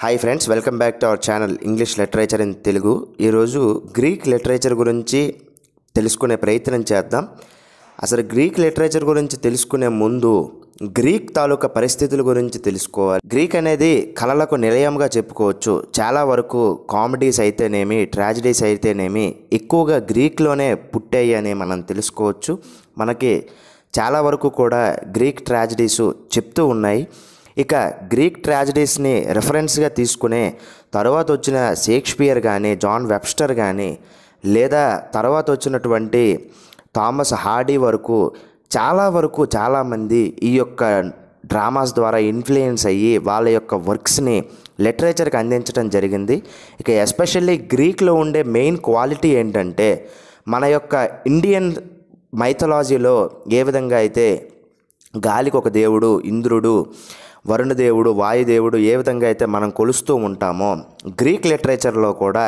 hi friends welcome back to our channel English literature in Telugu ఈరోజు Greek literature గురించి తెలుసుకునే ప్రయత్నం చేద్దాం అసలు గ్రీక్ లిటరేచర్ గురించి తెలుసుకునే ముందు గ్రీక్ తాలూకా పరిస్థితుల గురించి తెలుసుకోవాలి గ్రీక్ అనేది కళలకు నిలయంగా చెప్పుకోవచ్చు చాలా వరకు కామెడీస్ అయితేనేమి ట్రాజిడీస్ అయితేనేమి ఎక్కువగా గ్రీక్లోనే పుట్టాయి అని మనం తెలుసుకోవచ్చు మనకి చాలా వరకు కూడా గ్రీక్ ట్రాజిడీస్ చెప్తూ ఉన్నాయి ఇక గ్రీక్ ట్రాజిడీస్ని రెఫరెన్స్గా తీసుకునే తర్వాత వచ్చిన షేక్స్పియర్ కానీ జాన్ వెబ్స్టర్ కానీ లేదా తర్వాత వచ్చినటువంటి థామస్ హార్డీ వరకు చాలా వరకు చాలామంది ఈ యొక్క డ్రామాస్ ద్వారా ఇన్ఫ్లుయెన్స్ అయ్యి వాళ్ళ యొక్క వర్క్స్ని లిటరేచర్కి అందించడం జరిగింది ఇక ఎస్పెషల్లీ గ్రీక్లో ఉండే మెయిన్ క్వాలిటీ ఏంటంటే మన యొక్క ఇండియన్ మైథలాజీలో ఏ విధంగా అయితే గాలికి ఒక దేవుడు ఇంద్రుడు వరుణదేవుడు వాయుదేవుడు ఏ విధంగా అయితే మనం కొలుస్తూ ఉంటామో గ్రీక్ లిటరేచర్లో కూడా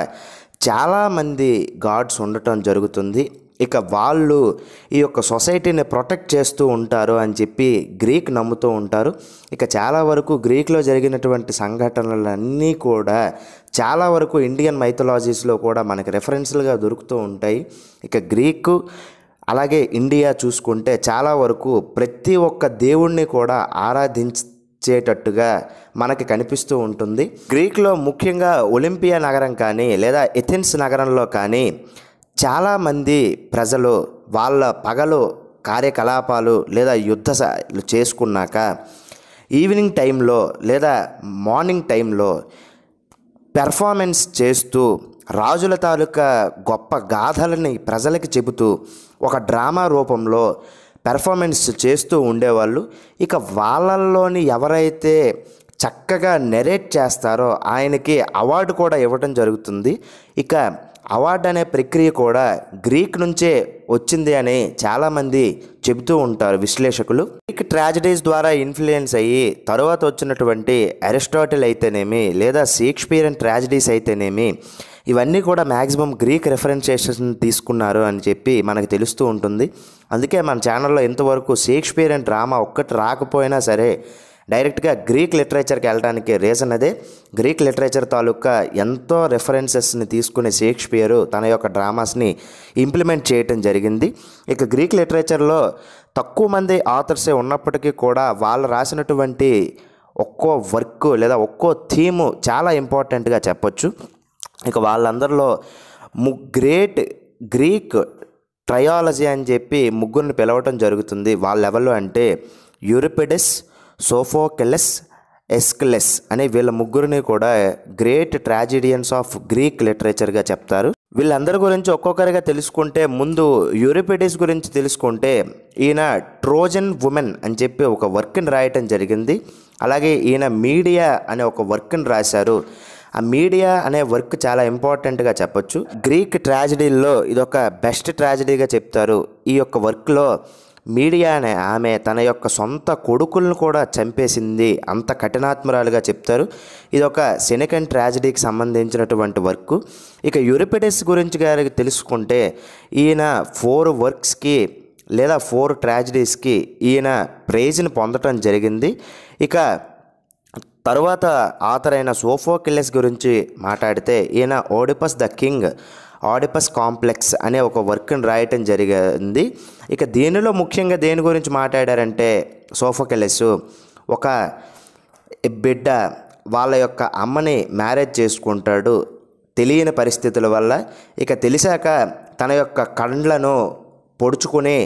చాలామంది గాడ్స్ ఉండటం జరుగుతుంది ఇక వాళ్ళు ఈ యొక్క సొసైటీని ప్రొటెక్ట్ చేస్తూ ఉంటారు అని చెప్పి గ్రీక్ నమ్ముతూ ఉంటారు ఇక చాలా వరకు గ్రీక్లో జరిగినటువంటి సంఘటనలన్నీ కూడా చాలా వరకు ఇండియన్ మైథలాజీస్లో కూడా మనకి రెఫరెన్స్లుగా దొరుకుతూ ఉంటాయి ఇక గ్రీకు అలాగే ఇండియా చూసుకుంటే చాలా వరకు ప్రతి ఒక్క దేవుణ్ణి కూడా ఆరాధించేటట్టుగా మనకి కనిపిస్తూ ఉంటుంది గ్రీక్లో ముఖ్యంగా ఒలింపియా నగరం కానీ లేదా ఎథెన్స్ నగరంలో కానీ చాలామంది ప్రజలు వాళ్ళ పగలు కార్యకలాపాలు లేదా యుద్ధ స- చేసుకున్నాక ఈవినింగ్ టైంలో లేదా మార్నింగ్ టైంలో పెర్ఫార్మెన్స్ చేస్తూ రాజుల తాలూకా గొప్ప గాథలని ప్రజలకి చెబుతూ ఒక డ్రామా రూపంలో పెర్ఫార్మెన్స్ చేస్తూ ఉండేవాళ్ళు ఇక వాళ్ళల్లోని ఎవరైతే చక్కగా నెరేట్ చేస్తారో ఆయనకి అవార్డు కూడా ఇవ్వడం జరుగుతుంది ఇక అవార్డు అనే ప్రక్రియ కూడా గ్రీక్ నుంచే వచ్చింది అని చాలామంది చెబుతూ ఉంటారు విశ్లేషకులు గ్రీక్ ట్రాజడీస్ ద్వారా ఇన్ఫ్లుయెన్స్ అయ్యి తరువాత వచ్చినటువంటి అరిస్టాటిల్ అయితేనేమి లేదా షేక్స్పియరన్ ట్రాజడీస్ అయితేనేమి ఇవన్నీ కూడా మ్యాక్సిమం గ్రీక్ రెఫరెన్సేషన్ తీసుకున్నారు అని చెప్పి మనకు తెలుస్తూ ఉంటుంది అందుకే మన ఛానల్లో ఇంతవరకు షేక్స్పియరన్ డ్రామా ఒక్కటి రాకపోయినా సరే డైరెక్ట్గా గ్రీక్ లిటరేచర్కి వెళ్ళడానికి రీజన్ అదే గ్రీక్ లిటరేచర్ తాలూకా ఎంతో రెఫరెన్సెస్ని తీసుకునే షేక్స్పియర్ తన యొక్క డ్రామాస్ని ఇంప్లిమెంట్ చేయటం జరిగింది ఇక గ్రీక్ లిటరేచర్లో తక్కువ మంది ఆథర్సే ఉన్నప్పటికీ కూడా వాళ్ళు రాసినటువంటి ఒక్కో వర్క్ లేదా ఒక్కో థీము చాలా ఇంపార్టెంట్గా చెప్పొచ్చు ఇక వాళ్ళందరిలో ము గ్రేట్ గ్రీక్ ట్రయాలజీ అని చెప్పి ముగ్గురిని పిలవటం జరుగుతుంది వాళ్ళ లెవెల్లో అంటే యూరిపిడెస్ సోఫోకెలెస్ ఎస్కిలెస్ అనే వీళ్ళ ముగ్గురిని కూడా గ్రేట్ ట్రాజిడియన్స్ ఆఫ్ గ్రీక్ లిటరేచర్గా చెప్తారు వీళ్ళందరి గురించి ఒక్కొక్కరిగా తెలుసుకుంటే ముందు యూరిపిడిస్ గురించి తెలుసుకుంటే ఈయన ట్రోజన్ ఉమెన్ అని చెప్పి ఒక వర్క్ని రాయటం జరిగింది అలాగే ఈయన మీడియా అనే ఒక వర్క్ని రాశారు ఆ మీడియా అనే వర్క్ చాలా ఇంపార్టెంట్గా చెప్పొచ్చు గ్రీక్ ట్రాజడీల్లో ఇదొక బెస్ట్ ట్రాజడీగా చెప్తారు ఈ యొక్క వర్క్లో మీడియా అనే ఆమె తన యొక్క సొంత కొడుకులను కూడా చంపేసింది అంత కఠినాత్మరాలుగా చెప్తారు ఇది ఒక సెనకెండ్ ట్రాజడీకి సంబంధించినటువంటి వర్క్ ఇక యూరిపిడెస్ గురించి గారికి తెలుసుకుంటే ఈయన ఫోర్ వర్క్స్కి లేదా ఫోర్ ట్రాజడీస్కి ఈయన ప్రైజ్ని పొందటం జరిగింది ఇక తరువాత ఆథర్ అయిన సోఫోకిల్లెస్ గురించి మాట్లాడితే ఈయన Oedipus the king Oedipus complex అనే ఒక వర్క్ని రాయటం జరిగింది ఇక దీనిలో ముఖ్యంగా దేని గురించి మాట్లాడారంటే సోఫోకిల్లెస్ ఒక బిడ్డ వాళ్ళ యొక్క అమ్మని మ్యారేజ్ చేసుకుంటాడు తెలియని పరిస్థితుల వల్ల ఇక తెలిసాక తన యొక్క కండ్లను పొడుచుకుని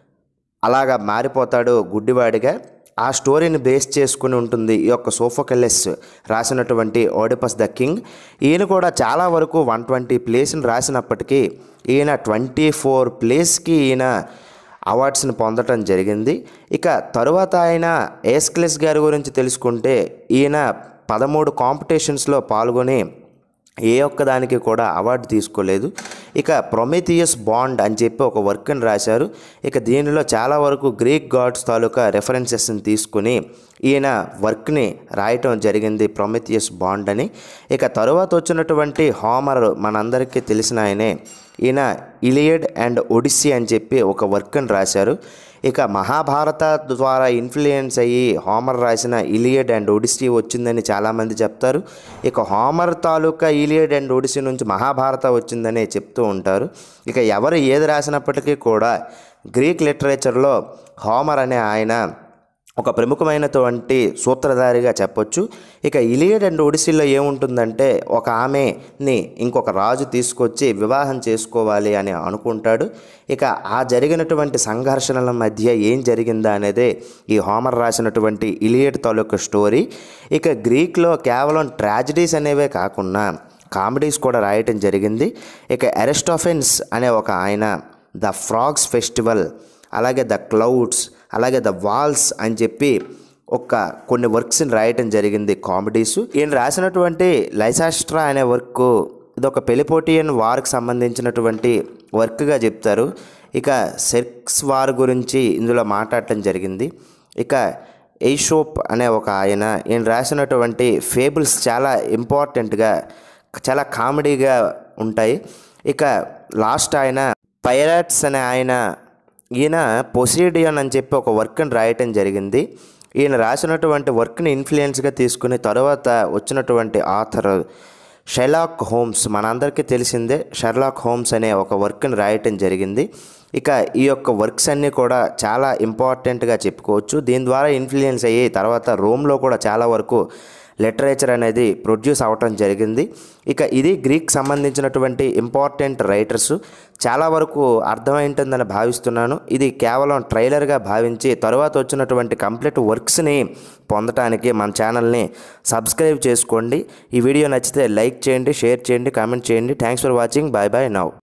అలాగా మారిపోతాడు గుడ్డివాడిగా ఆ స్టోరీని బేస్ చేసుకుని ఉంటుంది ఈ యొక్క సోఫోకెల్లెస్ రాసినటువంటి ఓడిపస్ ద కింగ్ ఈయన కూడా చాలా వరకు వన్ ట్వంటీ ప్లేస్ని రాసినప్పటికీ ఈయన ట్వంటీ ఫోర్ ప్లేస్కి ఈయన అవార్డ్స్ని పొందటం జరిగింది ఇక తరువాత ఆయన ఏస్క్లెస్ గారి గురించి తెలుసుకుంటే ఈయన పదమూడు కాంపిటీషన్స్లో పాల్గొని ఏ ఒక్కదానికి కూడా అవార్డు తీసుకోలేదు ఇక ప్రొమెథియస్ బాండ్ అని చెప్పి ఒక వర్క్ని రాశారు ఇక దీనిలో చాలా వరకు గ్రీక్ గాడ్స్ తాలూకా రెఫరెన్సెస్ని తీసుకుని ఈయన వర్క్ని రాయటం జరిగింది ప్రొమెథియస్ బాండ్ అని ఇక తరువాత వచ్చినటువంటి హోమర్ మనందరికీ తెలిసిన ఆయనే ఈయన ఇలియడ్ అండ్ ఒడిస్సీ అని చెప్పి ఒక వర్క్ని రాశారు ఇక మహాభారత ద్వారా ఇన్ఫ్లుయెన్స్ అయ్యి హోమర్ రాసిన ఇలియడ్ అండ్ ఒడిస్సీ వచ్చిందని చాలామంది చెప్తారు ఇక హోమర్ తాలూకా ఇలియడ్ అండ్ ఒడిస్సీ నుంచి మహాభారత వచ్చిందని చెప్తూ ఉంటారు ఇక ఎవరు ఏది రాసినప్పటికీ కూడా గ్రీక్ లిటరేచర్లో హోమర్ అనే ఆయన ఒక ప్రముఖమైనటువంటి సూత్రధారిగా చెప్పొచ్చు ఇక ఇలియడ్ అండ్ ఒడిసిల్లో ఏముంటుందంటే ఒక ఆమెని ఇంకొక రాజు తీసుకొచ్చి వివాహం చేసుకోవాలి అని అనుకుంటాడు ఇక ఆ జరిగినటువంటి సంఘర్షణల మధ్య ఏం జరిగిందా అనేదే ఈ హోమర్ రాసినటువంటి ఇలియడ్ తాలూకు స్టోరీ ఇక గ్రీక్లో కేవలం ట్రాజడీస్ అనేవే కాకుండా కామెడీస్ కూడా రాయటం జరిగింది ఇక అరిస్టోఫెన్స్ అనే ఒక ఆయన ద ఫ్రాగ్స్ ఫెస్టివల్ అలాగే ద క్లౌడ్స్ అలాగే ద వాల్స్ అని చెప్పి ఒక కొన్ని వర్క్స్ని రాయటం జరిగింది కామెడీస్ ఈయన రాసినటువంటి లైసాస్ట్రా అనే వర్క్ ఇది ఒక పెలిపోటియన్ వార్కి సంబంధించినటువంటి వర్క్గా చెప్తారు ఇక సెక్స్ వార్ గురించి ఇందులో మాట్లాడటం జరిగింది ఇక ఎయిషోప్ అనే ఒక ఆయన ఈయన రాసినటువంటి ఫేబుల్స్ చాలా ఇంపార్టెంట్గా చాలా కామెడీగా ఉంటాయి ఇక లాస్ట్ ఆయన పైరాట్స్ అనే ఆయన ఈయన పొసీడియన్ అని చెప్పి ఒక వర్క్ని రాయటం జరిగింది ఈయన రాసినటువంటి వర్క్ని ఇన్ఫ్లుయెన్స్గా తీసుకుని తర్వాత వచ్చినటువంటి ఆథర్ షెలాక్ హోమ్స్ మనందరికీ తెలిసిందే షెర్లాక్ హోమ్స్ అనే ఒక వర్క్ని రాయటం జరిగింది ఇక ఈ యొక్క వర్క్స్ అన్నీ కూడా చాలా ఇంపార్టెంట్గా చెప్పుకోవచ్చు దీని ద్వారా ఇన్ఫ్లుయెన్స్ అయ్యి తర్వాత రోమ్లో కూడా చాలా వరకు లిటరేచర్ అనేది ప్రొడ్యూస్ అవ్వటం జరిగింది ఇక ఇది గ్రీక్ సంబంధించినటువంటి ఇంపార్టెంట్ రైటర్స్ చాలా వరకు అర్థమైంటుందని భావిస్తున్నాను ఇది కేవలం ట్రైలర్గా భావించి తర్వాత వచ్చినటువంటి కంప్లీట్ వర్క్స్ని పొందటానికి మన ఛానల్ని సబ్స్క్రైబ్ చేసుకోండి ఈ వీడియో నచ్చితే లైక్ చేయండి షేర్ చేయండి కామెంట్ చేయండి thanks for watching bye bye now